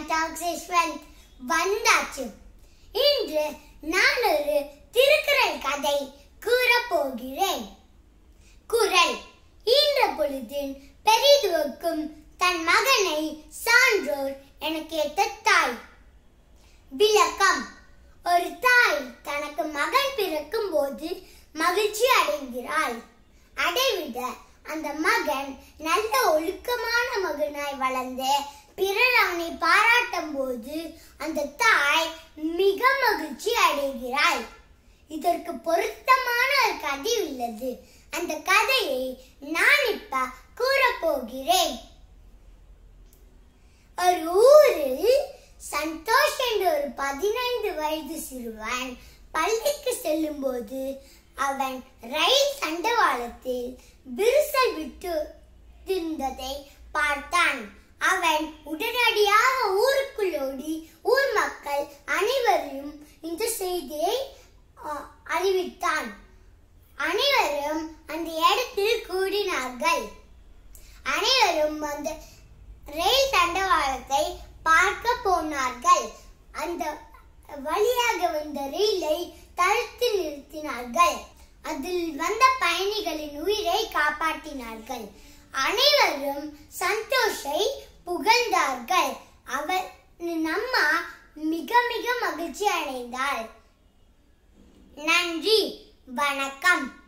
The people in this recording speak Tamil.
டாக்ஸ் யஷ்வந்த் வந்தாச்சு இன்று நான் ஒரு திருக்குறள் கதை கூறப் போகிறேன் குறள் ஈன்ற பொழுதின் பெரிதுவக்கும் தன் மகனை சான்றோர் என கேட்ட தாய் விளக்கம் ஒரு தாய் தனக்கு மகன் பிறக்கும் போது மகிழ்ச்சி அடைகிறாள் அடைவிட அந்த மகன் நல்ல ஒழுக்கமான மகனாய் வளர்ந்து பிறர் அவனை பாராட்டும் போது அந்த தாய் மிக மகிழ்ச்சி அடைகிறாள் இதற்கு பொருத்தமான ஒரு கதை உள்ளது அந்த கதையை நான் இப்ப கூறப்போகிறேன் ஒரு ஊரில் சந்தோஷ் என்ற ஒரு பதினைந்து வயது சிறுவன் பள்ளிக்கு செல்லும்போது அவன் ரயில் தண்டவாளத்தில் விரிசல் விட்டு இருந்ததை பார்த்தான் அவன் உடனடியாக ஊருக்குள் ஓடி ஊர் மக்கள் அனைவரையும் இந்த செய்தியை அஹ், அறிவித்தான் அனைவரும் அந்த இடத்தில் கூடினார்கள் அனைவரும் அந்த ரயில் தண்டவாளத்தை பார்க்க போனார்கள் அந்த வழியாக வந்த ரயிலை தடுத்து நிறுத்தினார்கள் அதில் வந்த பயணிகளின் உயிரை காப்பாற்றினார்கள் அனைவரும் சந்தோஷை புகழ்ந்தார்கள் அவர் நம்மா மிக மிக மகிழ்ச்சி அடைந்தாள் நன்றி வணக்கம்